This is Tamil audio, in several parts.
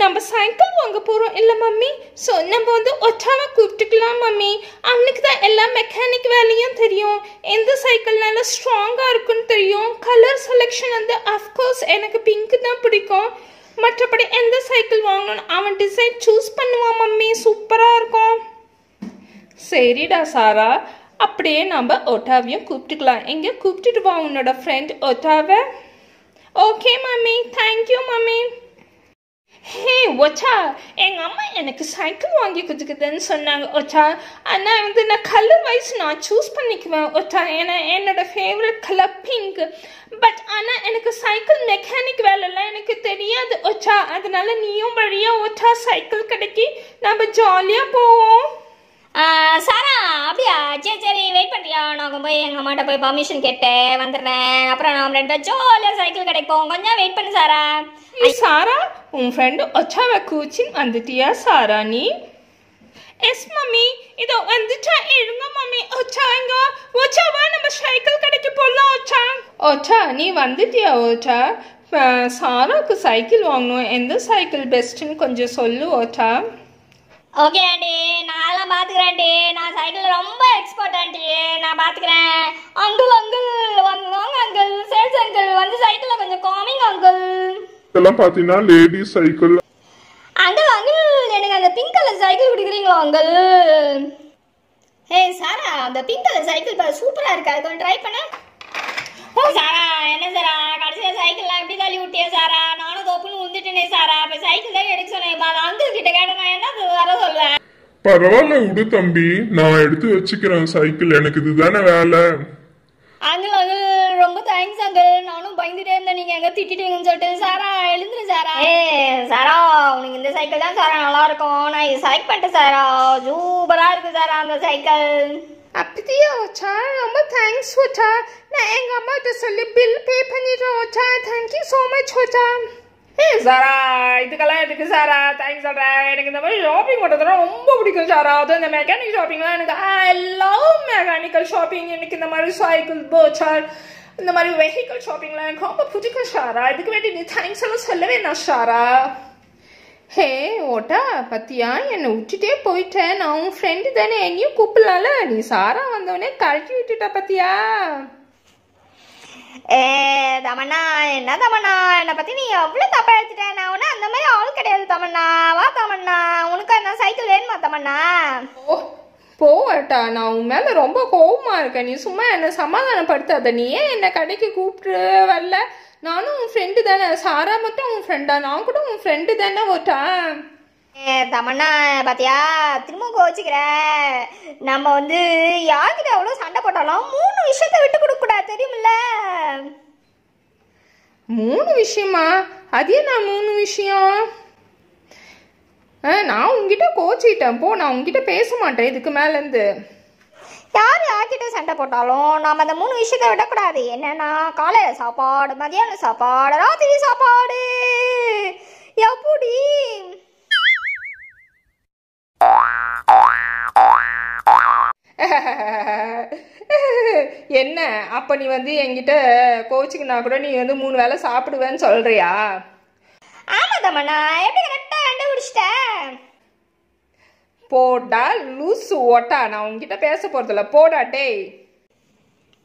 நம்ம சைக்கிள் வாங்க போகிறோம் இல்லை மம்மி ஸோ நம்ம வந்து ஒற்றாவை கூப்பிட்டுக்கலாம் மம்மி அவனுக்கு தான் எல்லா மெக்கானிக் வேலையும் தெரியும் எந்த சைக்கிள் நல்லா ஸ்ட்ராங்காக இருக்குன்னு தெரியும் கலர் செலெக்ஷன் வந்து அஃப்கோர்ஸ் எனக்கு பிங்க் தான் பிடிக்கும் மற்றபடி எந்த சைக்கிள் வாங்கணும்னு அவன் டிசைன் சூஸ் பண்ணுவான் மம்மி சூப்பராக இருக்கும் சரிடா சாரா அப்படியே நம்ம ஒட்டாவையும் கூப்பிட்டுக்கலாம் எங்கே கூப்பிட்டுட்டு வா உன்னோட ஃப்ரெண்ட் ஒட்டாவை okay mummy thank you mummy hey ஒச்சா எங்கள் அம்மா எனக்கு சைக்கிள் வாங்கி கொடுக்குதுன்னு சொன்னாங்க ஒச்சா ஆனால் வந்து நான் கலர் வைஸ் நான் சூஸ் பண்ணிக்குவேன் ஒச்சா ஏன்னா என்னோட ஃபேவரட் கலர் பிங்க் பட் ஆனால் எனக்கு சைக்கிள் மெக்கானிக் வேலைலாம் எனக்கு தெரியாது ஒச்சா அதனால நீயும் வழியா ஒச்சா சைக்கிள் கடைக்கு நம்ம ஜாலியாக போவோம் ஆ, சாரா அப்படியா சரி சரி வெயிட் பண்ணுறியா நான் போய் எங்கள் அம்மாட்ட போய் பர்மிஷன் கேட்டு வந்துடுறேன் அப்புறம் நாம் ரெண்டு பேரும் ஜாலியாக சைக்கிள் கடைக்கு போவோம் கொஞ்சம் வெயிட் பண்ணு சாரா ஏய், சாரா உன் ஃப்ரெண்டு ஒச்சாவை கூச்சின்னு வந்துட்டியா சாரா நீ எஸ் மம்மி இதோ வந்துட்டா இருங்க மம்மி ஒச்சா இங்க ஒச்சாவா நம்ம சைக்கிள் கடைக்கு போகலாம் ஒச்சா ஒச்சா நீ வந்துட்டியா ஒச்சா அஹ், சாராக்கு சைக்கிள் வாங்கணும் எந்த சைக்கிள் பெஸ்ட்டுன்னு கொஞ்சம் சொல்லு ஒச்சா ஓகே ஆண்டி நான்லாம் பார்த்துக்கிறேன் ஆண்டி நான் சைக்கிளில் ரொம்ப எக்ஸ்பர்ட் ஆண்டி நான் பார்த்துக்கிறேன் அங்கிள் அங்கிள் வந்து வாங்க அங்கிள் சேல்ஸ் அங்கிள் வந்து சைக்கிளில் கொஞ்சம் காமிங் அங்கிள் இதெல்லாம் பார்த்தீங்கன்னா லேடிஸ் சைக்கிள் அங்கிள் அங்கிள் எனக்கு அந்த பிங்க் கலர் சைக்கிள் கொடுக்குறீங்களா அங்கிள் ஹே சாரா அந்த பிங்க் கலர் சைக்கிள் பாரு சூப்பரா இருக்கு அது கொஞ்சம் ட்ரை பண்ண ஓ சாரா என்ன சாரா கடைசியா சைக்கிள்லாம் எப்படி தள்ளி விட்டியா சாரா நானும் தோப்புன்னு உந்துட்டேனே சாரா அப்ப சைக்கிள் தான் எடுக்க சொன்னேன் இப்ப அந்த அங்கிள் கிட்ட கேட்ட நான் என்ன வர சொல்லுவேன் பரவாயில்ல விடு தம்பி நான் எடுத்து வச்சுக்கிறேன் சைக்கிள் எனக்கு இதுதானே வேலை அங்கிள் அங்கிள் ரொம்ப தேங்க்ஸ் அங்கிள் நானும் பயந்துட்டே இருந்தேன் நீங்க எங்க திட்டிட்டீங்கன்னு சொல்லிட்டு சாரா எழுந்துரு சாரா ஏ சாரா உனக்கு இந்த சைக்கிள் தான் சாரா நல்லா இருக்கும் நான் இது செலக்ட் பண்ணிட்டேன் சாரா சூப்பரா இருக்கு சாரா அந்த சைக்கிள் அப்படியா ஒச்சா ரொம்ப தேங்க்ஸ் ஒச்சா நான் எங்கள் அம்மாட்ட சொல்லி பில் பே பண்ணிடுறேன் ஒச்சா தேங்க்யூ ஸோ மச் ஒச்சா ஏ சாரா இதுக்கெல்லாம் எதுக்கு சாரா தேங்க்ஸ் சொல்கிறேன் எனக்கு இந்த மாதிரி ஷாப்பிங் பண்ணுறதுலாம் ரொம்ப பிடிக்கும் சாரா அதுவும் இந்த மெக்கானிக் ஷாப்பிங்லாம் எனக்கு ஐ லவ் மெக்கானிக்கல் ஷாப்பிங் எனக்கு இந்த மாதிரி சைக்கிள் போச்சார் இந்த மாதிரி வெஹிக்கல் ஷாப்பிங்லாம் எனக்கு ரொம்ப பிடிக்கும் ஷாரா இதுக்கு வேண்டி நீ தேங்க்ஸ் எல்லாம் சொல்லவே நான் ஷாரா ஹே ஓட்டா பத்தியா என்னை விட்டுட்டே போயிட்டேன் நான் உன் ஃப்ரெண்டு தானே என்னையும் கூப்பிடலாம்ல நீ சாரா வந்தவொடனே கழட்டி விட்டுட்டா பத்தியா ஏ தமண்ணா என்ன தமண்ணா என்னை பத்தி நீ எவ்வளவு தப்பா எடுத்துட்ட நான் ஒன்றும் அந்த மாதிரி ஆள் கிடையாது தமண்ணா வா தமண்ணா உனக்கு அந்த சைக்கிள் வேணுமா தமண்ணா ஓ போவட்டா நான் உன் மேலே ரொம்ப கோவமா இருக்கேன் நீ சும்மா என்னை சமாதானப்படுத்தாத நீ ஏன் என்னை கடைக்கு கூப்பிட்டு வரல நானும் உன் ஃப்ரெண்டு தானே சாரா மட்டும் உன் ஃப்ரெண்டா நான் கூட உன் ஃப்ரெண்டு தானே ஓட்டா ஏ தமண்ணா பாத்தியா திரும்ப கோச்சிக்கிற நம்ம வந்து யார்கிட்ட எவ்வளோ சண்டை போட்டாலும் மூணு விஷயத்த விட்டு கொடுக்க கூடாது தெரியுமில்ல மூணு விஷயமா அதே நான் மூணு விஷயம் ஆ நான் உங்ககிட்ட கோச்சிட்டேன் போ நான் உங்ககிட்ட பேச மாட்டேன் இதுக்கு மேலேருந்து யார் யார்கிட்ட சண்டை போட்டாலும் நாம அந்த மூணு விஷயத்த விடக்கூடாது என்னன்னா காலையில சாப்பாடு மதியானம் சாப்பாடு ராத்திரி சாப்பாடு எப்படி என்ன அப்ப நீ வந்து என்கிட்ட கோச்சிங்கன்னா கூட நீ வந்து மூணு வேளை சாப்பிடுவேன்னு சொல்றியா ஆமா தம்மண்ணா எப்படி கரெக்டா கண்டுபிடிச்சிட்டேன் போடா லூசு ஓட்டா நான் உன்கிட்ட பேச போறதில்ல போடா டேய்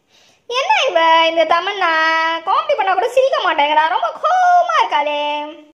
என்ன இவ இந்த தமன்னா காமெடி பண்ணா கூட சிரிக்க மாட்டேங்கிறா ரொம்ப கோவமா இருக்காளே